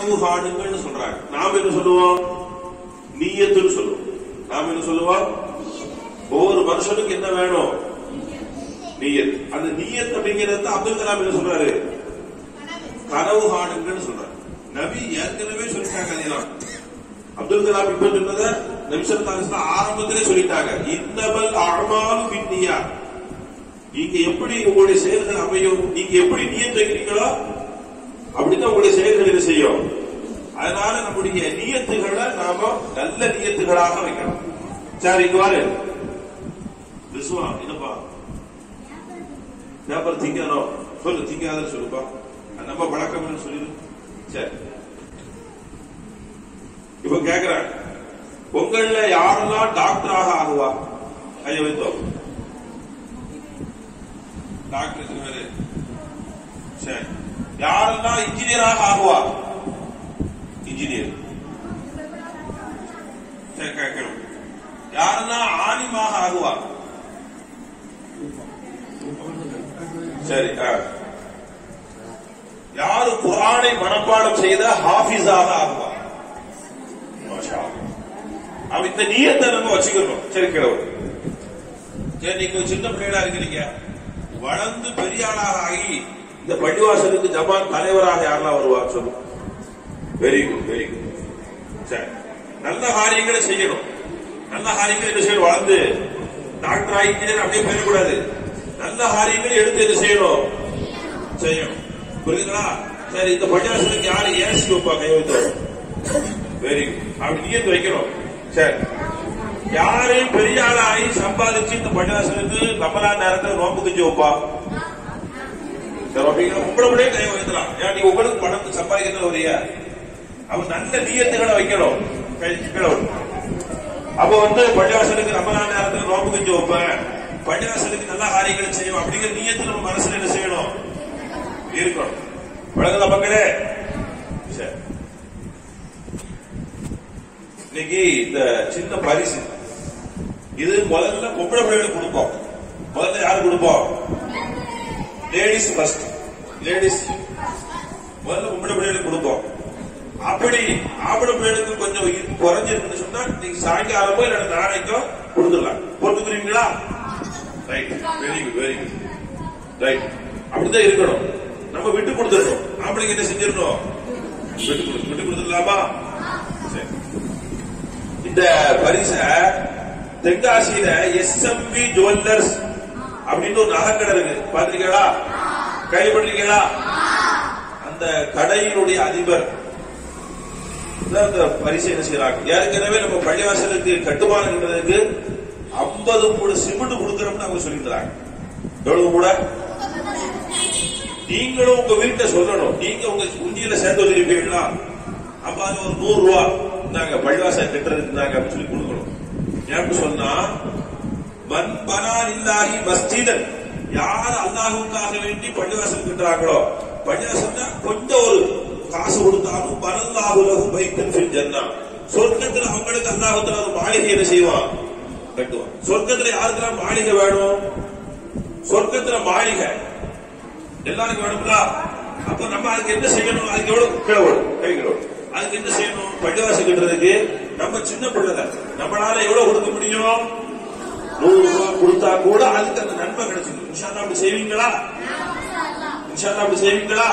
கனவு காணுங்கன்னு சொல்றாங்க நாம என்ன சொல்லுவோம் நீயத்துன்னு சொல்லுவோம் நாம என்ன சொல்லுவோம் ஒவ்வொரு மனுஷனுக்கு என்ன வேணும் நீயத் அந்த நீயத் அப்படிங்கறத அப்துல் கலாம் என்ன சொல்றாரு கனவு காணுங்கன்னு சொல்றாரு நபி ஏற்கனவே சொல்லிட்டாங்க அதெல்லாம் அப்துல் கலாம் இப்ப சொன்னத நபிசல்லாஸ்ல ஆரம்பத்திலே சொல்லிட்டாங்க இன்னமல் அழமாலும் பின்னியா நீங்க எப்படி உங்களுடைய செயல்கள் அமையும் நீங்க எப்படி நீயத் வைக்கிறீங்களோ அப்படித்தான் உங்களுடைய செயல்கள் என்ன செய்யும் அதனால நம்முடைய நியத்துகளை நாம நல்ல நியத்துகளாக வைக்கணும் சரி இங்க வாரு விசுவா என்னப்பா பேப்பர் திங்கணும் சொல்லு திங்காத சொல்லுப்பா அது நம்ம பழக்கம்னு சொல்லிடு சரி இப்ப கேக்குறேன் உங்கள யாரெல்லாம் டாக்டராக ஆகுவா கைய வைத்தோம் டாக்டர் எத்தனை பேரு சரி யாரெல்லாம் இன்ஜினியராக ஆகுவா இன்ஜினியர் சரி கேட்கணும் யாரெல்லாம் ஆலிமாக ஆகுவா சரி ஆ. யாரு குரானை மனப்பாடம் செய்த ஹாஃபிஸாக ஆகுவா மாஷா அல்லாஹ். அவன் இந்த நீயத்தை நம்ம வச்சுக்கணும் சரி கிழவர் சரி நீங்க ஒரு சின்ன பிள்ளைகளா இருக்கிறீங்க வளர்ந்து பெரிய ஆளாக ஆகி இந்த பள்ளிவாசலுக்கு ஜமான் தலைவராக யாரெல்லாம் வருவா சொல்லு வெரி குட் வெரி குட் சரி நல்ல காரியங்களை செய்யணும் நல்ல காரியங்களை என்ன செய்யணும் வளர்ந்து டாக்டர் ஆகிக்கிறேன் அப்படியே போயிடக்கூடாது நல்ல காரியங்களை எடுத்து என்ன செய்யணும் செய்யணும் புரியுதுங்களா சரி இந்த பள்ளிவாசலுக்கு யாரு ஏசி வைப்பா கை வைத்தோம் வெரி குட் அப்படி நீயத்து வைக்கணும் சரி யாரையும் பெரிய ஆளாகி சம்பாதிச்சு இந்த பள்ளிவாசலுக்கு நம்மளா நேரத்தில் நோம்பு கஞ்சி வைப்பா சரி அப்படிங்கிற உங்களோட கை வைக்கலாம் ஏன் நீ உங்களுக்கு பணம் சம்பாதிக்கிறது வரிய அவன் நல்ல நீயத்துகளை வைக்கணும் கை கீழே விடு. அப்ப வந்து பள்ளிவாசலுக்கு நம்ம நேரத்தில் நோம்பு கஞ்சி வைப்பேன் பள்ளிவாசலுக்கு நல்ல காரியங்களை செய்யும் அப்படிங்கிற நீயத்து நம்ம மனசுல என்ன செய்யணும் இருக்கணும் வழங்கல மக்களே சரி இன்னைக்கு இந்த சின்ன பரிசு இது முதல்ல பொம்பளை பிள்ளைகளுக்கு கொடுப்போம் முதல்ல யாரு கொடுப்போம் லேடிஸ் ஃபர்ஸ்ட் லேடிஸ் முதல்ல பொம்பளை பிள்ளைகளுக்கு கொடுப்போம் அப்படி ஆம்பளை பிள்ளைகளுக்கு கொஞ்சம் இ- குறைஞ்சிருக்குன்னு சொன்னா நீங்க சாயங்காலமோ இல்ல நாளைக்கோ கொடுத்துடலாம் பொறுத்துக்கிறீங்களா right very good very good right அப்படிதான் இருக்கணும் நம்ம விட்டு கொடுத்துடணும் ஆம்பளைக்கு என்ன செஞ்சிடணும் விட்டு கொடு விட்டு கொடுத்துடலாமா சரி இந்த பரிச தென்காசியில எஸ்எம்பி ஜுவல்லர்ஸ் அப்படின்னு ஒரு நகைக்கடை இருக்கு பாத்திருக்கீங்களா கைப்பற்றிருக்கீங்களா அந்த கடையினுடைய அதிபர் தான் இந்த பரிசு என்ன செய்யறாங்க ஏற்கனவே நம்ம பள்ளிவாசலுக்கு கட்டுமானம் கட்டுறதுக்கு ஐம்பது மூணு சிமெண்ட் கொடுக்கறோம்னு அவங்க சொல்லியிருந்தாங்க எவ்வளவு கூட நீங்களும் உங்க வீட்டை சொல்லணும் நீங்க உங்க உண்டியில சேர்த்து வச்சிருப்பீங்களா அப்ப அது ஒரு நூறு ரூபா நாங்க பள்ளிவாசல் கட்டுறதுக்கு இருந்தாங்க அப்படின்னு சொல்லி கொடுக்கணும் ஏன்னு சொன்னா மண் பனான் இல்லாஹி மஸ்ஜிதன் யார் அல்லாஹுக்காக வேண்டி பள்ளிவாசல் கட்டுறாங்களோ பள்ளிவாசல்னா கொஞ்சம் ஒரு காசு கொடுத்தாலும் பனல்லாஹுலகு பைத்தன் ஃபில் ஜன்னா சொர்க்கத்துல அவங்களுக்கு அல்லாஹத்துல ஒரு மாளிகை என்ன செய்வான் கட்டுவான் சொர்க்கத்துல யாருக்கெல்லாம் மாளிகை வேணும் சொர்க்கத்துல மாளிகை எல்லாருக்கும் வேணும்ல அப்ப நம்ம அதுக்கு என்ன செய்யணும் அதுக்கு எவ்வளவு கீழே ஓடும் கை கீழே ஓடும். அதுக்கு என்ன செய்யணும் பள்ளிவாசல் கட்டுறதுக்கு நம்ம சின்ன பிள்ளைங்க நம்மளால எவ்வளவு கொடுக்க முடியும் நூறு ரூபாய் கொடுத்தா கூட அதுக்கு அந்த நன்மை கிடைச்சிடும் இன்ஷால்லா அப்படி செய்வீங்களா இன்ஷால்லா அப்படி செய்வீங்களா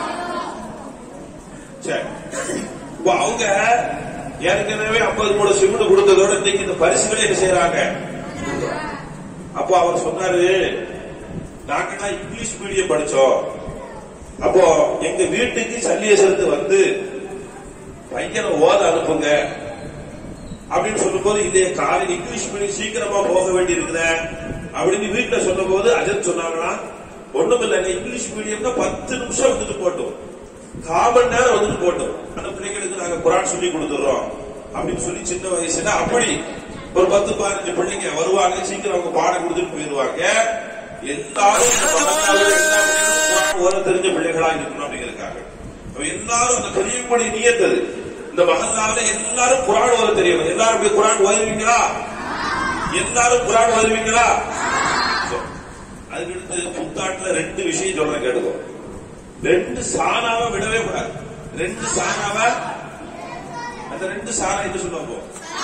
சரி இப்போ அவங்க ஏற்கனவே ஐம்பது மூணு சிமெண்ட் கொடுத்ததோட இன்னைக்கு இந்த பரிசுகளை என்ன செய்யறாங்க அப்போ அவர் சொன்னாரு நாங்கெல்லாம் இங்கிலீஷ் மீடியம் படிச்சோம் அப்போ எங்க வீட்டுக்கு சன்னியசரத்து வந்து பையனை ஓத அனுப்புங்க அப்படின்னு சொல்லும்போது இதே காலையில் இங்கிலீஷ் மீடியம் சீக்கிரமா போக வேண்டி இருக்குதே அப்படின்னு வீட்டுல சொன்னபோது அஜத் சொன்னாங்கன்னா ஒண்ணும் இல்லைங்க இங்கிலீஷ் மீடியம்னா பத்து நிமிஷம் வந்துட்டு போட்டோம் கால் மணி நேரம் வந்துட்டு போட்டோம் அந்த பிள்ளைங்களுக்கு நாங்க குரான் சொல்லி கொடுத்துறோம் அப்படின்னு சொல்லி சின்ன வயசுல அப்படி ஒரு பத்து பதினஞ்சு பிள்ளைங்க வருவாங்க சீக்கிரம் அவங்க பாடம் கொடுத்துட்டு போயிருவாங்க எல்லாரும் இந்த மகத்தால என்ன பண்ணிக்கணும், குரான் ஓத தெரிஞ்ச பிள்ளைகளா இருக்கணும் அப்படிங்கிறதுக்காக அப்ப எல்லாரும் அந்த பெரியக்கூடிய நியத்தது இந்த மகல்லால எல்லாரும் குரான் ஓத தெரியணும் எல்லாரும் போய் குரான் ஓதுவீங்களா எல்லாரும் குரான் ஓதுவீங்களா சரி. அதுக்கடுத்து புத்தாட்டுல ரெண்டு விஷயம் சொல்றேன் கேட்டுக்கோ ரெண்டு சாணாவை விடவே கூடாது ரெண்டு சாணாவ அந்த ரெண்டு சாணா என்ன சொல்லுவாங்க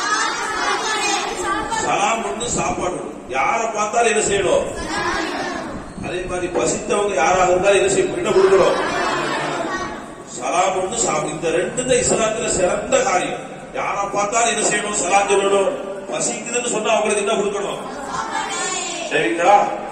சலாம் ஒண்ணு சாப்பாடு ஒண்ணு. யாரை பார்த்தாலும் என்ன செய்யணும் அதே மாதிரி பசித்தவங்க யாராக இருந்தாலும் என்ன செய்யணும் என்ன கொடுக்கணும் சலாம் ஒண்ணு சாப்பிடு இந்த ரெண்டு தான் இஸ்லாத்துல சிறந்த காரியம் யாரை பார்த்தாலும் என்ன செய்யணும் சலாம் சொல்லணும் பசிக்குதுன்னு சொன்னா அவங்களுக்கு என்ன கொடுக்கணும் சரிங்களா